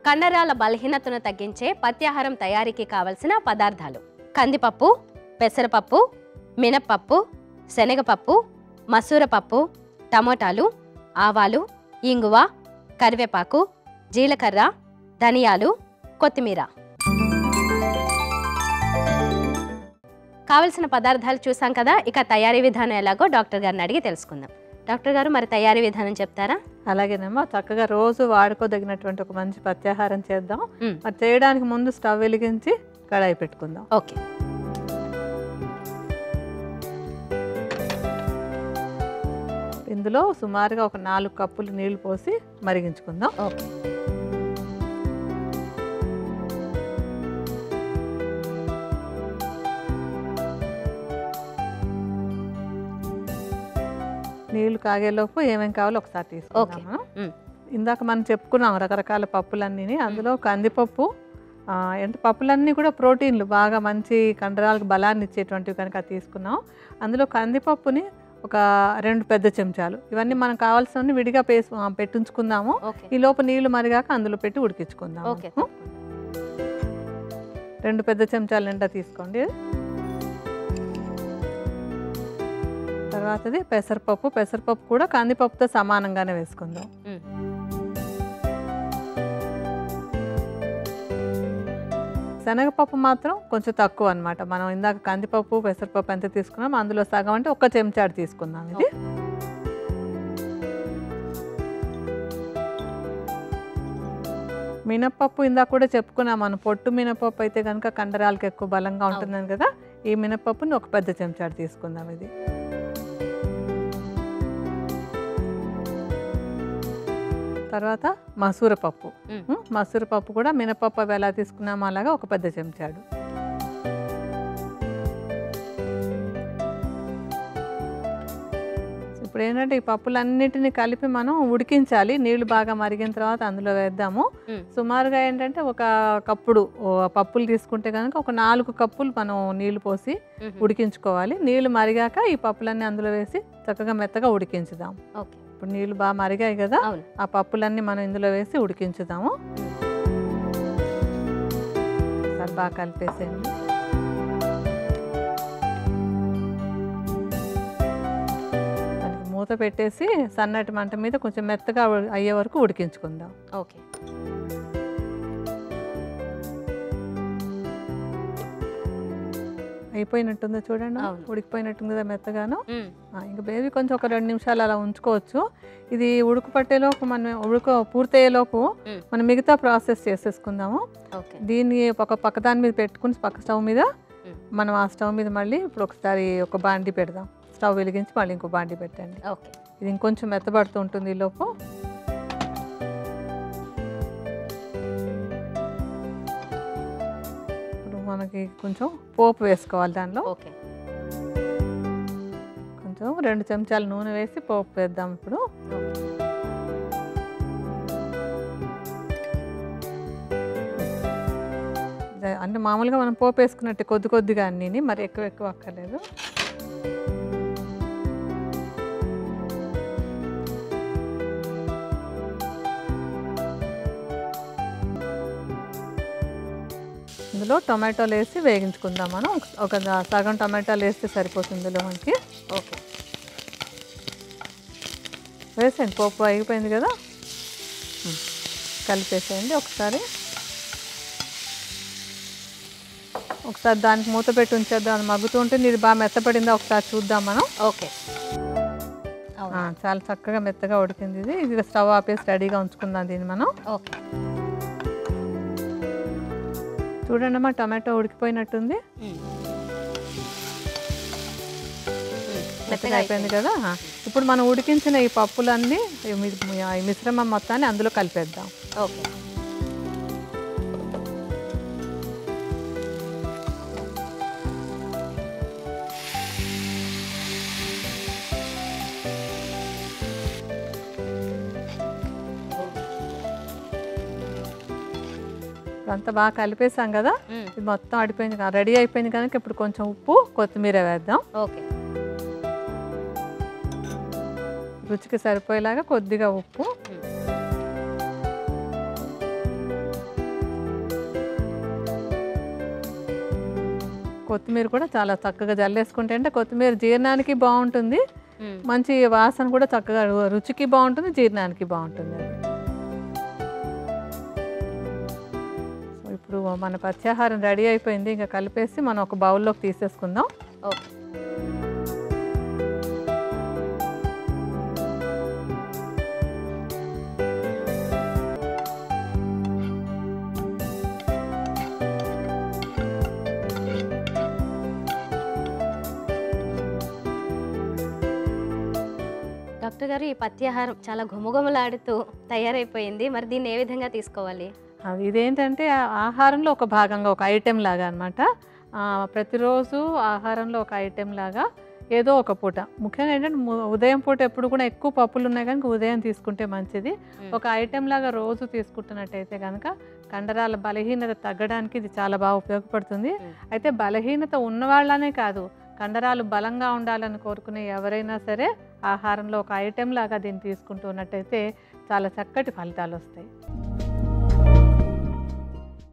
కండరాల బలహీనతను తగ్గించే పత్యాహారం తయారీకి కావలసిన పదార్థాలు కందిపప్పు పెసరపప్పు మినప్పప్పు శనగపప్పు మసూర పప్పు టమోటాలు ఆవాలు ఇంగువ కరివేపాకు జీలకర్ర ధనియాలు కొత్తిమీర కావలసిన పదార్థాలు చూసాం కదా ఇక తయారీ విధానం ఎలాగో డాక్టర్ గారిని అడిగి తెలుసుకుందాం డాక్టర్ గారు మరి తయారీ విధానం చెప్తారా అలాగేనమ్మా చక్కగా రోజు వాడుకోదగినటువంటి ఒక మంచి పత్యాహారం చేద్దాం మ్. మరి చేయడానికి ముందు స్టవ్ వెలిగించి కడాయి పెట్టుకుందాం ఓకే ఇందులో సుమారుగా ఒక నాలుగు కప్పులు నీళ్లు పోసి మరిగించుకుందాం ఓకే నీళ్లు కాగేలోపు ఏమేమి కావాలో ఒకసారి తీసుకుందాం ఓకే. మనం మ్. ఇందాక మనం చెప్పుకున్నాం రకరకాల పప్పులన్నీ అందులో కందిపప్పు ఆ, అంటే పప్పులన్నీ కూడా ప్రోటీన్లు బాగా మంచి కండరాలకు బలాన్ని ఇచ్చేటువంటివి కనుక తీసుకున్నాం అందులో కందిపప్పుని ఒక రెండు పెద్ద చెంచాలు ఇవన్నీ మనం కావాల్సినవి విడిగా పేసి ఆ, పెట్టించుకుందాము ఓకే ఈ లోపు నీళ్లు మరిగాక అందులో పెట్టి ఉడికించుకుందాం ఓకే రెండు పెద్ద చెంచాల నిండా తీసుకోండి తర్వాతది పెసరపప్పు పెసరపప్పు కూడా కందిపప్పుతో సమానంగానే వేసుకుందాం మ్. శనగపప్పు మాత్రం కొంచెం తక్కువ అన్నమాట మనం ఇందాక కందిపప్పు పెసరపప్పు ఎంత తీసుకున్నాం అందులో సగం అంటే ఒక చెంచాడు తీసుకుందాం ఇది మినపప్పు ఇందాక కూడా చెప్పుకున్నాం మనం పొట్టు మినపప్పు అయితే కనుక కండరాలకు ఎక్కువ బలంగా ఉంటుందని కదా ఈ మినపప్పుని ఒక పెద్ద చెంచాడు తీసుకుందాం ఇది తర్వాత మసూర పప్పు మ్. ఉం, మసూర పప్పు కూడా మినపప్పు అవి ఎలా తీసుకున్నామో అలాగా ఒక పెద్ద చెంచాడు ఇప్పుడు ఏంటంటే ఈ పప్పులన్నిటిని కలిపి మనం ఉడికించాలి నీళ్లు బాగా మరిగిన తర్వాత అందులో వేద్దాము మ్. సుమారుగా ఏంటంటే ఒక కప్పుడు ఓ పప్పులు తీసుకుంటే కనుక ఒక నాలుగు కప్పులు మనం నీళ్లు పోసి మ్మ్. ఉడికించుకోవాలి నీళ్లు మరిగాక ఈ పప్పులన్నీ అందులో వేసి చక్కగా మెత్తగా ఉడికించుదాం ఓకే ఇప్పుడు నీళ్లు బాగా మరిగాయి కదా అవును ఆ పప్పులన్నీ మనం ఇందులో వేసి ఉడికించుదాము ఒకసారి బాగా కలిపేసేయండి దానికి మూత పెట్టేసి సన్నటి మంట మీద కొంచెం మెత్తగా ఉ- అయ్యే వరకు ఉడికించుకుందాం ఓకే అయిపోయినట్టుందో చూడండి అవును. ఉడికిపోయినట్టుంది కదా మెత్తగాను మ్. ఆ, ఇంకా బేబీ కొంచెం ఒక రెండు నిమిషాలు అలా ఉంచుకోవచ్చు ఇది ఉడుకు పట్టేలోపు మనం ఉడుకు పూర్తయ్యేలోపు మ్. మనం మిగతా ప్రాసెస్ చేసేసుకుందాము ఓకే దీన్ని ఒక పక్క దాని మీద పెట్టుకుని పక్క స్టవ్ మీద మ్. మనం ఆ స్టవ్ మీద మళ్ళీ ఇప్పుడు ఒకసారి ఒక బాండి పెడదాం స్టవ్ వెలిగించి మళ్ళీ ఇంకో బాండి పెట్టండి ఓకే ఇది ఇంకొంచెం మెత్తబడుతూ ఉంటుంది ఈ లోపు ఇప్పుడు మనకి కొంచెం పోపు వేసుకోవాలి దానిలో ఓకే కొంచెం రెండు చెంచాలు నూనె వేసి పోపు వేద్దాం ఇప్పుడు ద- అంటే మామూలుగా మనం పోపు వేసుకున్నట్టు కొద్ది కొద్దిగా అన్నీ మరి ఎక్కువ ఎక్కువ అక్కర్లేదు ఇందులో టొమాటోలు వేసి వేగించుకుందాం మనం ఒక- ఒక ద- సగం టొమాటోలు వేస్తే సరిపోతుంది ఇందులో మనకి ఓకే వేసేయండి పోపు అయిపోయింది కదా ఉమ్. కలిపేసేయండి ఒకసారి ఒకసారి దానికి మూత పెట్టి ఉంచేద్దాం అది మగ్గుతూ ఉంటుంది ఇది బాగా మెత్తపడిందా ఒకసారి చూద్దాం మనం ఓకే ఆ, అవును చాలా చక్కగా మెత్తగా ఉడికింది ఇది ఇది స్టవ్ ఆపేసి రెడీగా ఉంచుకుందాం దీన్ని మనం ఓకే చూడండి అమ్మా టమాటో ఉడికిపోయినట్టుంది మ్. మెత్తగా అయిపోయింది కదా ఆ, ఇప్పుడు మనం ఉడికించిన ఈ పప్పులన్నీ ఈ మి- ఈ మిశ్రమం మొత్తాన్ని అందులో కలిపేద్దాం ఓకే ఇదంతా బాగా కలిపేసాం కదా మ్. ఇది మొత్తం అడిపోయింది కదా రెడీ అయిపోయింది కనుక ఇప్పుడు కొంచెం ఉప్పు కొత్తిమీర వేద్దాం ఓకే రుచికి సరిపోయేలాగా కొద్దిగా ఉప్పు మ్. కొత్తిమీర కూడా చాలా చక్కగా జల్లేసుకుంటే అంటే కొత్తిమీర జీర్ణానికి బాగుంటుంది మ్మ్. మంచి వాసన కూడా చక్కగా రు- రుచికి బాగుంటుంది జీర్ణానికి బాగుంటుంది అది సో ఇప్పుడు మన పత్యాహారం రెడీ అయిపోయింది ఇంకా కలిపేసి మనం ఒక బౌల్లోకి తీసేసుకుందాం ఓకే డాక్టర్ గారు ఈ పత్యాహారం చాలా ఘుమఘుమలాడుతూ తయారైపోయింది మరి దీన్ని ఏ విధంగా తీసుకోవాలి అది ఇదేంటంటే ఆ ఆహారంలో ఒక భాగంగా ఒక ఐటెం లాగా అనమాట ప్రతిరోజు ఆహారంలో ఒక ఐటెం లాగా ఏదో ఒక పూట ముఖ్యంగా ఏంటంటే ము- ఉదయం పూట ఎప్పుడు కూడా ఎక్కువ పప్పులు ఉన్నాయి కనుక ఉదయం తీసుకుంటే మంచిది మ్మ్. ఒక ఐటెం లాగా రోజు తీసుకుంటున్నట్టయితే కనుక కండరాల బలహీనత తగ్గడానికి ఇది చాలా బాగా ఉపయోగపడుతుంది మ్మ్. అయితే బలహీనత ఉన్నవాళ్ళనే కాదు కండరాలు బలంగా ఉండాలని కోరుకునే ఎవరైనా సరే ఆహారంలో ఒక ఐటెం లాగా దీన్ని తీసుకుంటూ ఉన్నట్టయితే చాలా చక్కటి ఫలితాలు వస్తాయి